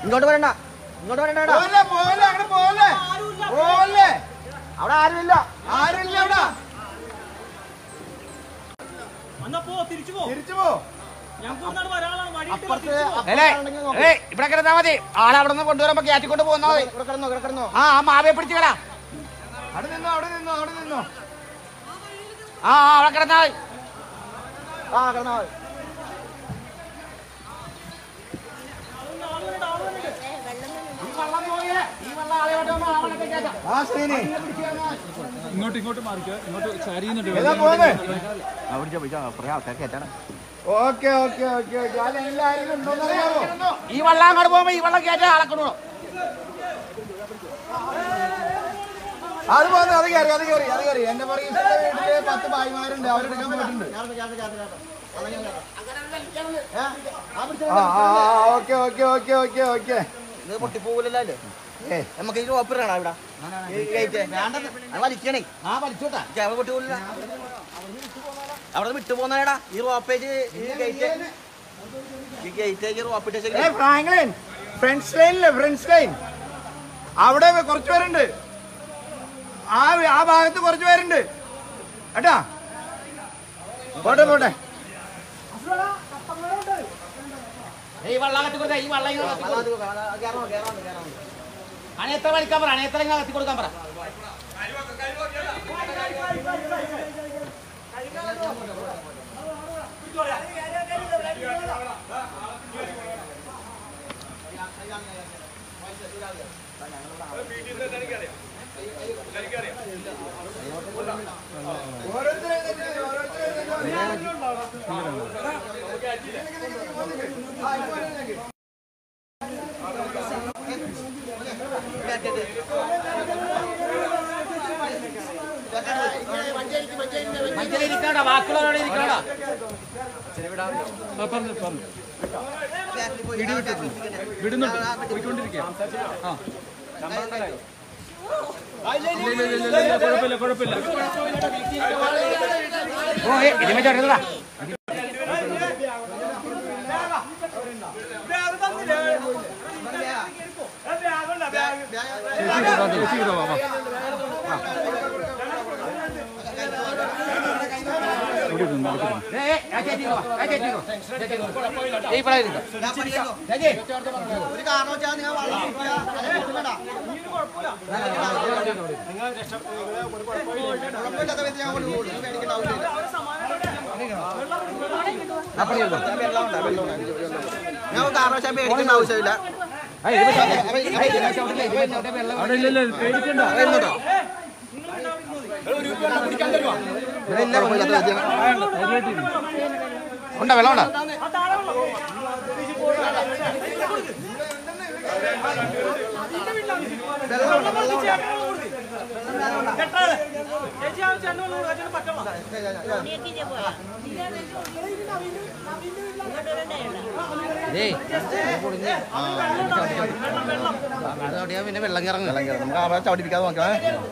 ഇങ്ങോട്ട് വരണ്ട ഇങ്ങോട്ട് വരണ്ട എടാ. പോലെ പോലെ അങ്ങനെ പോലെ പോലെ അവിടെ ആരുമില്ല ആരുമില്ല അവിടെ എന്നാ പോ തിരിച്ചു പോ തിരിച്ചു പോ ഞങ്ങൾക്ക് ഇവിടുന്നാണ് വരാനുള്ളതാണ് വഴി അപ്പുറത്ത് ഏലേ, അപ്പുറത്താണെങ്കിൽ നോക്ക്. ഏയ്, ഇവിടെ കിടന്നാ മതി ആളെ അവിടെ നിന്ന് കൊണ്ടുവരുമ്പോ കയറ്റിക്കൊണ്ട് പോന്നാ മതി ഇവിടെ കിടന്നോ ഇവിടെ കിടന്നോ ആ ആ മാവയെ പിടിച്ചു കളാ അവിടെ നിന്നോ അവിടെ നിന്നോ അവിടെ നിന്നോ ആ ആ, അവിടെ കിടന്നാ മതി ആ കിടന്നോ ആ ശ്രീനി ഇങ്ങോട്ട് ഇങ്ങോട്ട് മാറിക്കോ ഇങ്ങോട്ട് ചരിയുന്നുണ്ട് ഏതാ പോകുന്നേ അവിടെ പോയി കുറെ ആൾക്കാർ കയറ്റാണ് ഓക്കെ ഓക്കെ ഓക്കെ ഓക്കെ അല്ല എല്ലാരും ഉണ്ടോന്ന് അറിയാമോ ഈ വെള്ളം അങ്ങോട്ട് പോകുമ്പോ ഈ വെള്ളം കയറ്റാൻ ആളെ കൊണ്ടുപോകണം അത് പോകുന്നു അത് കയറി അത് കയറി അത് കയറി എന്റെ പറയും വീട്ടില് പത്ത് ഭായിമാരുണ്ട് അവരെടുക്കാൻ പോയിട്ടുണ്ട് ആ ആ okay okay okay okay okay ഇത് പൊട്ടിപ്പോകില്ലല്ലോ ഏ നമുക്ക് ഈ റോപ്പ് ഇടണം ഇവിടെ ഈ ഗേറ്റ് അത് വലിക്കണേ ആ വലിച്ചോട്ടാ ക്യാമറ പൊട്ടിപ്പോകില്ല അവിടെ നിന്ന് വിട്ടു പോന്നാടാ ഈ റോപ്പേജ് ഈ ഗേറ്റ് ഈ ഗേറ്റേക്ക് റോപ്പ് ഇട്ട ഏ ഫ്രാങ്ക്ലിൻ ഫ്രണ്ട്സ് ലൈനില്ലേ ഫ്രണ്ട്സ് ലൈൻ അവിടെ കുറച്ച് പേരുണ്ട് ആ ആ ഭാഗത്ത് കുറച്ച് പേരുണ്ട് കേട്ടാ പോട്ടെ പോട്ടെ ഈ വെള്ളം കത്തി കൊടുത്താ ഈ വെള്ളം ഇങ്ങനെ കത്തി കൊടുക്ക്. അണയത്ര വലിക്കാൻ പറ അണയത്ര ഇങ്ങനെ കത്തി കൊടുക്കാൻ പറ മനുഷ്യരെ ഇരിക്കണ്ട ബാക്കിയുള്ളവരോട് ഇരിക്കണ്ട ആ പറഞ്ഞു പറഞ്ഞു ഇടി വിട്ടിട്ടുണ്ട് വിടുന്നുണ്ട് പോയിക്കൊണ്ടിരിക്കുക ആ ഇല്ല ഇല്ല ഇല്ല ഇല്ല ഇല്ല കുഴപ്പമില്ല കുഴപ്പമില്ല ഓ ഏ, ഇതിമേ ചേർന്നതാ ചേച്ചി ഇവിടെ വാ, വാ. ഇവിടെ ഇരുന്നു, ഇവിടെ ഇരുന്നു. ഏ, ഏ, ആ ചേച്ചി ഇങ്ങ് വാ, ആ ചേച്ചി ഇങ്ങ് വാ, ചേച്ചി ഇങ്ങ് വാ. ഏയ് ഇവിടെ ഇരുന്നോ. ചേച്ചി ഒരു കാരണം വെച്ചാൽ നിങ്ങൾ വള്ളം കുടിക്കുക, അത് കുടിക്കണ്ട. കുഴപ്പമില്ലാത്ത വിധത്തിൽ ഞാൻ കൊണ്ട് പോകും. നിങ്ങൾ പേടിക്കേണ്ട ആവശ്യമില്ല. ഞാൻ ഒരു കാരണം വെച്ചാൽ പേടിക്കേണ്ട ആവശ്യമില്ല ആ, ഇതിമേ ചവിട്ടി, ഇതിമേ ചവിട്ടില്ല, ഇതിമേ ചവിട്ടിയ വെള്ളം അവിടെ ഇല്ല ഇല്ല പേടിക്കണ്ട ഇവിടെ ഇല്ല കുഴപ്പമില്ലാത്ത വിധത്തിൽ ധൈര്യമായിട്ടിരുന്നു. ഉണ്ടോ വെള്ളം ഉണ്ടോ ചേച്ചി ആ ചെണ്ണ പറ്റുള്ള ഏയ് പൊളിഞ്ഞ് അത് ചവിട്ടിയാ പിന്നെ വെള്ളം ഇറങ്ങും നമുക്ക് അവിടെ ചവിട്ടിപ്പിക്കാതെ നോക്കാം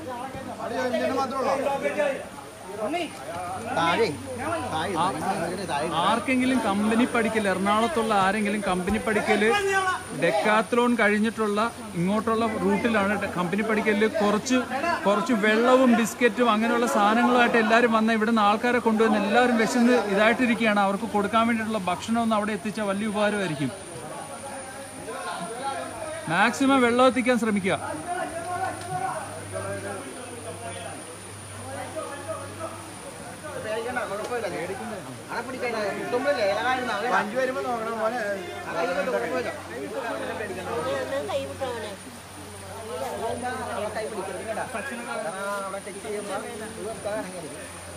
താഴെ താഴെ താഴെ ആർക്കെങ്കിലും കമ്പനി പഠിക്കൽ എറണാകുളത്തുള്ള ആരെങ്കിലും കമ്പനി പഠിക്കൽ ഡെക്കാത്ലോൺ കഴിഞ്ഞിട്ടുള്ള ഇങ്ങോട്ടുള്ള റൂട്ടിലാണ് ഡെ- കമ്പനി പഠിക്കലിൽ കുറച്ച് കുറച്ച് വെള്ളവും ബിസ്ക്കറ്റും അങ്ങനെയുള്ള സാധനങ്ങളുമായിട്ട് എല്ലാവരും വന്ന ഇവിടുന്ന് ആൾക്കാരെ കൊണ്ടുവന്ന് എല്ലാവരും വിശന്ന് ഇതായിട്ടിരിക്കുകയാണ് അവർക്ക് കൊടുക്കാൻ വേണ്ടിയിട്ടുള്ള ഭക്ഷണം ഒന്ന് അവിടെ എത്തിച്ചാൽ വലിയ ഉപകാരമായിരിക്കും മാക്സിമം വെള്ളം എത്തിക്കാൻ ശ്രമിക്കുക അവിടെ പിടിക്കണ്ട കിട്ടുമ്പോഴല്ലേ ഇലകാരുന്ന അഞ്ചു വരുമ്പോ നോക്കണം പോലെ കുഴപ്പമില്ല അവിടെ ചെക്ക് ചെയ്യുമ്പോൾ ഇത് വെക്കാൻ ഇറങ്ങിയത്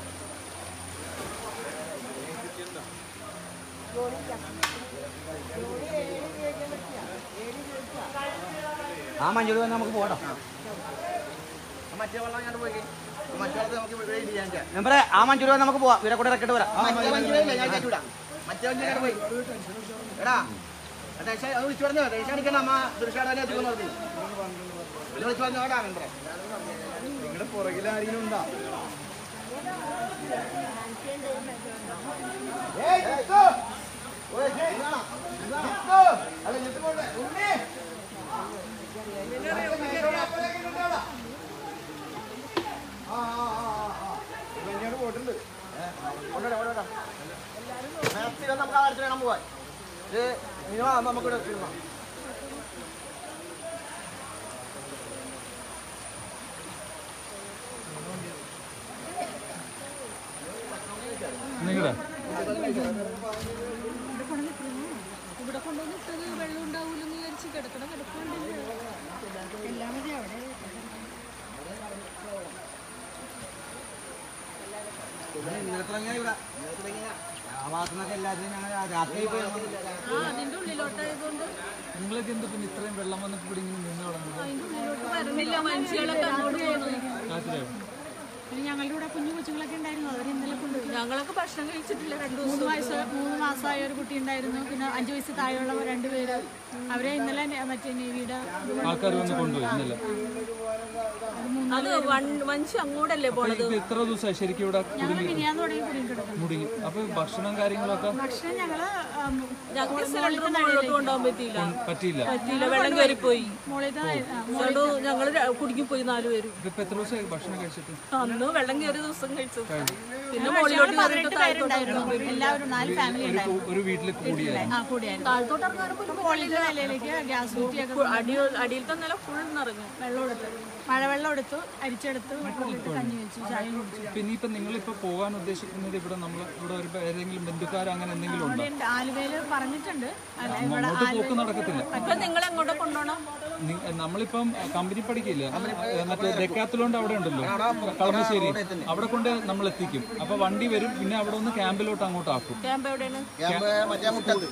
ആ മഞ്ഞൾ തന്നെ നമുക്ക് പോകട്ടോ മറ്റേ വെള്ളം ഞാൻ പോയി മറ്റേ വെള്ളത്തിൽ നമുക്ക് ഇവിടെ ചെയ്യാൻ ചെയ്യാം മെമ്പറെ ആ മഞ്ചൂർ വന്ന് നമുക്ക് പോവാം ഇവരെ കൂടെ ഇറക്കിട്ട് വരാം മറ്റേ വഞ്ചിയില്ല ഞാൻ കയറ്റൂടാ മറ്റേ വഞ്ചി പോയി എടാ ദേശം അത് വിളിച്ചു പറഞ്ഞോ ദേശം അടിക്കണം അമ്മ ദൃശ്യാടാനെ എത്തിക്കുന്നു പറഞ്ഞു വിളിച്ചു പറഞ്ഞു കേടാ മെമ്പറെ നിങ്ങളുടെ പുറകിൽ ആരെങ്കിലും ഉണ്ടോ ഏയ്, ജിത്തു. ഓയ്, ജിത്തു. ജിത്തു. അല്ല, ജിത്തു പോട്ടെ. ഉണ്ണി. ഇത് ഇനി വാ നമുക്ക് ഇവിടെ വെച്ചിരുന്നോ. നിങ്ങളുടെ ഇവിടെ കൊണ്ടുവന്നിട്ടത് വെള്ളം ഉണ്ടാവൂലെന്ന് വിചാരിച്ച് കിടക്കണ കിടക്കുന്നുണ്ട് എല്ലാം മതി അവിടെ നിലത്തിറങ്ങിയാ ഇവിടെ. നിലത്തിറങ്ങിയാ. ആ ഭാഗത്തുനിന്നൊക്കെ എല്ലാത്തിനും ഞങ്ങൾ രാത്രി പോയി ആ അതിന്റെ ഉള്ളിലോട്ടായതുകൊണ്ട് നിങ്ങളൊക്കെ എന്താ പിന്നെ ഇത്രയും വെള്ളം വന്നിട്ട് ഇവിടെ ഇങ്ങനെ നിന്ന് തുടങ്ങുന്നത് അതിന്റെ ഉള്ളിലോട്ട് വരുന്നില്ല മനുഷ്യകളൊക്കെ അങ്ങോട്ട് പോകുന്നു രാത്രിയാവും പിന്നെ ഞങ്ങളുടെ കൂടെ കുഞ്ഞു കൊച്ചുങ്ങളൊക്കെ ഉണ്ടായിരുന്നു അവർ ഇന്നലെ കൊണ്ടുപോയി ഞങ്ങളൊക്കെ ഭക്ഷണം കഴിച്ചിട്ടില്ല രണ്ടു മൂന്ന് വയസ്സ് മൂന്ന് മാസമായ ഒരു കുട്ടി ഉണ്ടായിരുന്നു പിന്നെ അഞ്ചു വയസ്സ് താഴെയുള്ള രണ്ടുപേര് അവരെ ഇന്നലെ നെ- മറ്റേ നേവിയുടെ ആൾക്കാർ വന്ന് കൊണ്ടുപോയി ഇന്നലെ അത് വഞ്ചി അങ്ങോട്ടല്ലേ അപ്പൊ ഇത് എത്ര ദിവസമായി ശരിക്കും ഇവിടെ ഞങ്ങൾ മിനിയാന്ന് തുടങ്ങി കുടുങ്ങി കിടക്കുന്നു മുടിങ്ങി അപ്പൊ ഭക്ഷണം കാര്യങ്ങളൊക്കെ ഭക്ഷണം ഞങ്ങള് ആം, ഞങ്ങൾക്ക് സിലിണ്ടർ മുകളിലോട്ട് കൊണ്ടുപോകാൻ പറ്റിയില്ല പറ്റിയില്ല പറ്റിയില്ല വെള്ളം കയറിപ്പോയി മുകളിലത്തെ ആ, അതുകൊണ്ട് ഞങ്ങള് കുടുങ്ങിപ്പോയി നാലുപേരും ഇതിപ്പോ എത്ര ദിവസമായി ഭക്ഷണം കഴിച്ചിട്ട് അന്ന് വെള്ളം കയറിയ ദിവസം കഴിച്ചു പിന്നെ ഞങ്ങള് മുകളിലോട്ട് പതിനെട്ട് പേരുണ്ടായിരുന്നു എല്ലാവരും നാല് ഫാമിലി ഉണ്ടായിരുന്നു ഒരു വീട്ടിൽ കൂടിയായിരുന്നു ആ കൂടിയായിരുന്നു താഴത്തോട്ട് ഇറങ്ങാനും മുകളിലത്തെ നിലയിലേക്ക് ഗ്യാസ് കുറ്റിയൊക്കെ അടി അടിയിലത്തെ നില ഫുൾ നിറഞ്ഞു വെള്ളം എടുത്തു മഴവെള്ളം എടുത്തു അരിച്ചെടുത്ത് വീട്ടിലിട്ട് കഞ്ഞി വെച്ചു ചായയും കുടിച്ചു പിന്നെ ഇപ്പൊ നിങ്ങളിപ്പോ പോകാൻ ഉദ്ദേശിക്കുന്നത് ഇവിടെ നമ്മൾ ഇവിടെ ഒരു ഏതെങ്കിലും ബന്ധുക്കാർ അങ്ങനെ എന്തെങ്കിലും ഉണ്ടോ ഇവിടെ ഉണ്ട്. ആലുവയില് പറഞ്ഞിട്ടുണ്ട് അല്ല ഇവിടെ അങ്ങോട്ട് പോക്ക് നടക്കത്തില്ല അപ്പൊ നിങ്ങൾ എങ്ങോട്ട് കൊണ്ടുപോകണം നി- നമ്മളിപ്പം കമ്പനി പഠിക്കില്ല മറ്റേ ഡെക്കാത്തലോണ്ട് അവിടെ ഉണ്ടല്ലോ കളമശ്ശേരി അവിടെ കൊണ്ട് നമ്മൾ എത്തിക്കും അപ്പൊ വണ്ടി വരും പിന്നെ അവിടെ ഒന്ന് ക്യാമ്പിലോട്ട് അങ്ങോട്ട് ആക്കും ക്യാമ്പ് എവിടെയാണ് ക്യാമ്പ് മറ്റേ മുട്ടത്ത്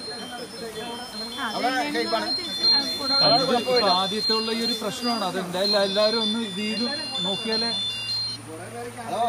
ആ, അത് കഴിഞ്ഞ് നമ്മള് തിരിച്ച് ആ, കൂടെ അത് ഇപ്പൊ ആദ്യത്തെ ഉള്ള ഈ ഒരു പ്രശ്നമാണ് അത് എന്തായാലും എല്ലാവരും ഒന്ന് ഇത് ചെയ്ത് നോക്കിയാലേ ഹലോ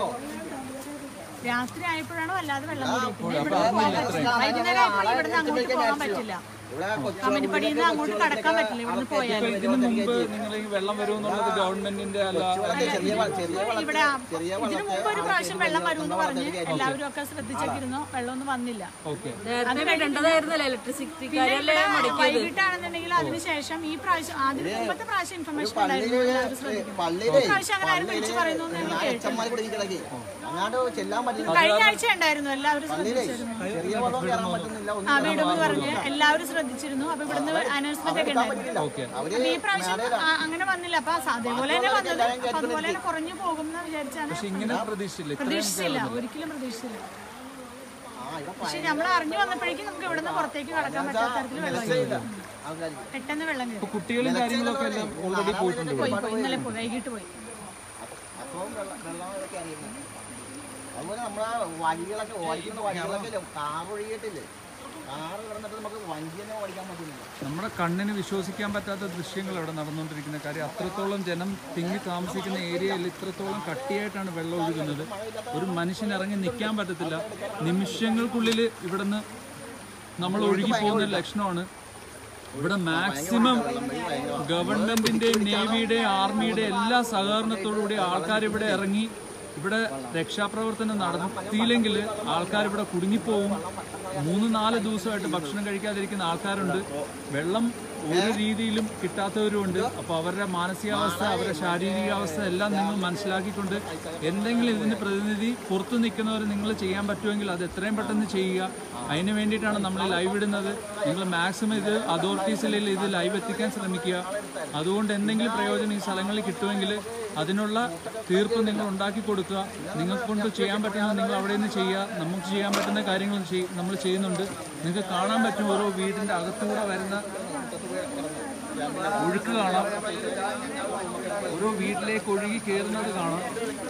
രാത്രി ആയപ്പോഴാണ് വല്ലാതെ വെള്ളം കൂടിയത്. പിന്നെ ഇവിടെ വൈകുന്നേരം ആയപ്പോൾ ഇവിടുന്ന് അങ്ങോട്ട് പോകാൻ പറ്റില്ല ഇവിടെ കൊച്ചു കമ്പനിപ്പടിയിൽ നിന്ന് അങ്ങോട്ട് കടക്കാൻ പറ്റില്ല ഇവിടുന്ന് പോയാൽ ഇപ്പൊ ഇതിനു മുമ്പ് നിങ്ങൾ ഈ വെള്ളം വരുമെന്നുള്ളത് ഗവൺമെന്റിന്റെ അല്ല ചെറിയ വ- ചെറിയ വെള്ളത്തിൽ ഇവിടെ ഇതിനു മുമ്പ് ഒരു പ്രാവശ്യം വെള്ളം വരുമെന്ന് പറഞ്ഞ് എല്ലാവരും ഒക്കെ ശ്രദ്ധിച്ചേക്കിരുന്നു വെള്ളമൊന്നും വന്നില്ല ഓക്കെ നേരത്തെ വിടേണ്ടതായിരുന്നല്ലോ ഇലക്ട്രിസിറ്റിക്കാരല്ലേ മടക്കിയത് വൈകിട്ടാണെന്നുണ്ടെങ്കിൽ അതിനുശേഷം ഈ പ്രാവശ്യം ആദ്യം മുമ്പത്തെ പ്രാവശ്യം ഇൻഫർമേഷൻ ഉണ്ടായിരുന്നു എല്ലാവരും ശ്രദ്ധിക്കണം പള്ളിയിലേ ഈ പ്രാവശ്യം അങ്ങനെ ആരും വിളിച്ചു പറയുന്നു എന്ന് എനിക്ക് കേട്ടു അച്ഛന്മാർ കുടുങ്ങി കിടക്കി അങ്ങാണ്ട് ചെല്ലാൻ പറ്റില്ല കഴിഞ്ഞ ആഴ്ച ഉണ്ടായിരുന്നു എല്ലാവരും ശ്രദ്ധിച്ചിരുന്നു ചെറിയ വെള്ളം കയറാൻ പറ്റുന്നില്ല ഒന്നും ആ വീടെന്ന് പറഞ്ഞ് എല്ലാവരും ശ്രദ്ധിച്ചിരുന്നു അപ്പൊ ഇവിടുന്ന് അനൗൺസ്മെന്റ് ഒക്കെ ഉണ്ടായിരുന്നു ഓക്കെ അവര് അപ്പൊ ഈ പ്രാവശ്യം ആ, അങ്ങനെ വന്നില്ല അപ്പൊ സ- അതേപോലെ തന്നെ വന്നത് അപ്പൊ അതുപോലെ തന്നെ കുറഞ്ഞു പോകും എന്ന് വിചാരിച്ചാണ് പക്ഷെ ഇങ്ങനെ പ്രതീക്ഷിച്ചില്ല ഇത്രയും പ്രതീക്ഷിച്ചില്ല ഒരിക്കലും പ്രതീക്ഷിച്ചില്ല ആ ഇവിടെ പക്ഷെ നമ്മൾ അറിഞ്ഞു വന്നപ്പോഴേക്കും നമുക്ക് ഇവിടുന്ന് പുറത്തേക്ക് കടക്കാൻ പറ്റാത്ത തരത്തിൽ വെള്ളം കയറി. ആൾക്കാർ പെട്ടെന്ന് വെള്ളം കയറി ഇപ്പൊ കുട്ടികളും കാര്യങ്ങളൊക്കെ എല്ലാം ഓൾറെഡി പോയിട്ടുണ്ട് പോയി പോയി ഇന്നലെ പോയി വൈകിട്ട് പോയി അപ്പം വെള്ളം വെള്ളമൊക്കെ അറിയുന്നത് അതുപോലെ നമ്മളെ വഴികളൊക്കെ ഓടിക്കുന്ന വഴികളൊക്കെ ഇല്ലേ, കാർ ഒഴുകിയിട്ടില്ലേ കാറ് കിടന്നിട്ട് നമുക്ക് വണ്ടി തന്നെ ഓടിക്കാൻ പറ്റുന്നില്ല നമ്മുടെ കണ്ണിന് വിശ്വസിക്കാൻ പറ്റാത്ത ദൃശ്യങ്ങൾ അവിടെ നടന്നുകൊണ്ടിരിക്കുന്ന കാര്യം അത്രത്തോളം ജനം തിങ്ങി താമസിക്കുന്ന ഏരിയയിൽ ഇത്രത്തോളം കട്ടിയായിട്ടാണ് വെള്ളം ഒഴുകുന്നത് ഒരു മനുഷ്യന് ഇറങ്ങി നിൽക്കാൻ പറ്റത്തില്ല നിമിഷങ്ങൾക്കുള്ളിൽ ഇവിടുന്ന് നമ്മൾ ഒഴുകി പോകുന്ന ലക്ഷണമാണ് ഇവിടെ മാക്സിമം ഗവൺമെന്റിന്റെയും നേവിയുടെയും ആർമിയുടെ എല്ലാ സഹകരണത്തോടുകൂടി ആൾക്കാർ ഇവിടെ ഇറങ്ങി ഇവിടെ രക്ഷാപ്രവർത്തനം നടത്തിയില്ലെങ്കിൽ ആൾക്കാർ ഇവിടെ കുടുങ്ങിപ്പോവും മൂന്ന് നാല് ദിവസമായിട്ട് ഭക്ഷണം കഴിക്കാതിരിക്കുന്ന ആൾക്കാരുണ്ട് വെള്ളം ഒരു രീതിയിലും കിട്ടാത്തവരുമുണ്ട് അപ്പോൾ അവരുടെ മാനസികാവസ്ഥ അവരുടെ ശാരീരികാവസ്ഥ എല്ലാം നിങ്ങൾ മനസ്സിലാക്കിക്കൊണ്ട് എന്തെങ്കിലും ഇതിന് പ്രതിനിധി പുറത്തു നിൽക്കുന്നവർ നിങ്ങൾ ചെയ്യാൻ പറ്റുമെങ്കിൽ അത് എത്രയും പെട്ടെന്ന് ചെയ്യുക അതിന് വേണ്ടിയിട്ടാണ് നമ്മൾ ലൈവ് ഇടുന്നത് നിങ്ങൾ മാക്സിമം ഇത് അതോറിറ്റീസിൽ ഇത് ലൈവ് എത്തിക്കാൻ ശ്രമിക്കുക അതുകൊണ്ട് എന്തെങ്കിലും പ്രയോജനം ഈ സ്ഥലങ്ങളിൽ കിട്ടുമെങ്കിൽ അതിനുള്ള തീർപ്പ് നിങ്ങൾ ഉണ്ടാക്കി കൊടുക്കുക നിങ്ങൾക്ക് കൊണ്ട് ചെയ്യാൻ പറ്റുന്നത് നിങ്ങൾ അവിടെ നിന്ന് ചെയ്യുക നമുക്ക് ചെയ്യാൻ പറ്റുന്ന കാര്യങ്ങൾ ചെയ്- നമ്മൾ ചെയ്യുന്നുണ്ട് നിങ്ങൾക്ക് കാണാൻ പറ്റും ഓരോ വീടിൻ്റെ അകത്തുകൂടെ വരുന്ന ഒഴുക്ക് കാണാം ഓരോ വീട്ടിലേക്ക് ഒഴുകി കയറുന്നത് കാണാം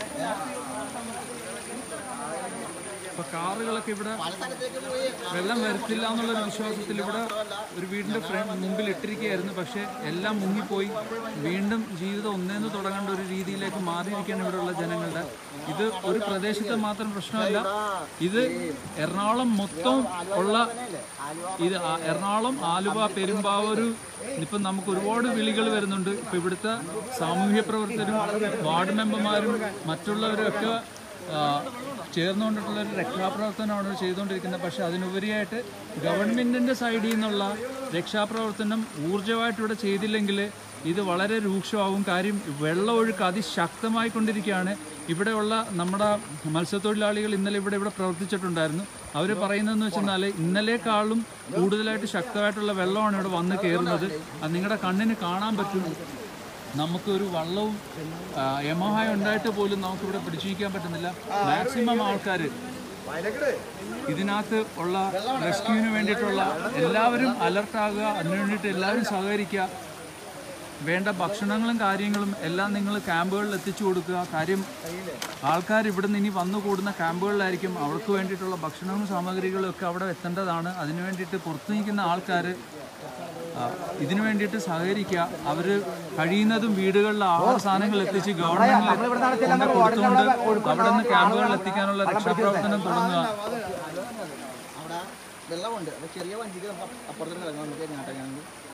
ഇപ്പൊ കാറുകളൊക്കെ ഇവിടെ വെള്ളം വരത്തില്ല എന്നുള്ളൊരു വിശ്വാസത്തിൽ ഇവിടെ ഒരു വീടിന്റെ ഫ്രണ്ട് മുമ്പിൽ ഇട്ടിരിക്കുകയായിരുന്നു പക്ഷേ എല്ലാം മുങ്ങിപ്പോയി വീണ്ടും ജീവിതം ഒന്നേന്ന് തുടങ്ങേണ്ട ഒരു രീതിയിലേക്ക് മാറിയിരിക്കുകയാണ് ഇവിടെയുള്ള ജനങ്ങളുടെ ഇത് ഒരു പ്രദേശത്തെ മാത്രം പ്രശ്നമല്ല ഇത് എറണാകുളം മൊത്തം ഉള്ള ഇത് ആ- എറണാകുളം ആലുവ പെരുമ്പാവൂർ ഇപ്പം നമുക്ക് ഒരുപാട് വിളികൾ വരുന്നുണ്ട് ഇപ്പം ഇവിടുത്തെ സാമൂഹ്യ പ്രവർത്തകരും വാർഡ് മെമ്പർമാരും മറ്റുള്ളവരൊക്കെ ആ, ചേർന്നുകൊണ്ടിട്ടുള്ള ഒരു രക്ഷാപ്രവർത്തനമാണ് ഇവർ ചെയ്തുകൊണ്ടിരിക്കുന്നത് പക്ഷേ അതിനുപരിയായിട്ട് ഗവൺമെൻറ്റിൻ്റെ സൈഡിൽ നിന്നുള്ള രക്ഷാപ്രവർത്തനം ഊർജ്ജമായിട്ട് ഇവിടെ ചെയ്തില്ലെങ്കിൽ ഇത് വളരെ രൂക്ഷമാവും കാര്യം വെള്ളമൊഴുക്ക് അതിശക്തമായി കൊണ്ടിരിക്കുകയാണ് ഇവിടെയുള്ള നമ്മുടെ മത്സ്യത്തൊഴിലാളികൾ ഇന്നലെ ഇവിടെ ഇവിടെ പ്രവർത്തിച്ചിട്ടുണ്ടായിരുന്നു അവർ പറയുന്നതെന്ന് വെച്ചെന്നാൽ ഇന്നലേക്കാളും കൂടുതലായിട്ട് ശക്തമായിട്ടുള്ള വെള്ളമാണ് ഇവിടെ വന്ന് കയറുന്നത് അത് നിങ്ങളുടെ കണ്ണിന് കാണാൻ പറ്റും നമുക്കൊരു വള്ളവും യമഹായ ഉണ്ടായിട്ട് പോലും നമുക്കിവിടെ പിടിച്ചിരിക്കാൻ പറ്റുന്നില്ല മാക്സിമം ആൾക്കാർ ഇതിനകത്ത് ഉള്ള റെസ്ക്യൂവിന് വേണ്ടിയിട്ടുള്ള എല്ലാവരും അലർട്ടാകുക അതിനു വേണ്ടിയിട്ട് എല്ലാവരും സഹകരിക്കുക വേണ്ട ഭക്ഷണങ്ങളും കാര്യങ്ങളും എല്ലാം നിങ്ങൾ ക്യാമ്പുകളിൽ എത്തിച്ചു കൊടുക്കുക കാര്യം ആൾക്കാർ ഇവിടെ നിന്ന് ഇനി വന്നു കൂടുന്ന ക്യാമ്പുകളിലായിരിക്കും അവർക്ക് വേണ്ടിയിട്ടുള്ള ഭക്ഷണവും സാമഗ്രികളും ഒക്കെ അവിടെ എത്തേണ്ടതാണ് അതിനു വേണ്ടിയിട്ട് പുറത്തു നിൽക്കുന്ന ആൾക്കാർ ഇതിനു വേണ്ടിയിട്ട് സഹകരിക്കുക അവർ കഴിയുന്നതും വീടുകളിൽ ആഹാര സാധനങ്ങൾ എത്തിച്ച് ഗവൺമെന്റ് കൊണ്ട് കൊടുത്തുകൊണ്ട് അവിടെ നിന്ന് ക്യാമ്പുകളിൽ എത്തിക്കാനുള്ള രക്ഷാപ്രവർത്തനം തുടങ്ങുക അവിടെ വെള്ളമുണ്ട് അപ്പോൾ ചെറിയ വഞ്ചിക്ക് നമുക്ക് അപ്പുറത്തേക്ക് ഇറങ്ങാം നമുക്ക് നാട്ടിൽ